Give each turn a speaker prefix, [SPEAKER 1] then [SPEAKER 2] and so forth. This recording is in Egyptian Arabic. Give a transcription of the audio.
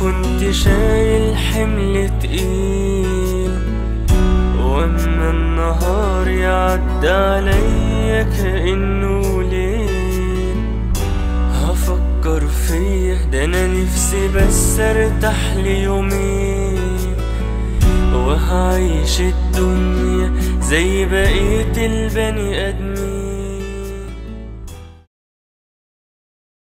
[SPEAKER 1] كنت شايل حمل تقيل واما النهار يعدى عليا كأنه ليل هفكر فيه ده انا نفسي بس ارتاح ليومين وهعيش الدنيا زي بقية البني ادمين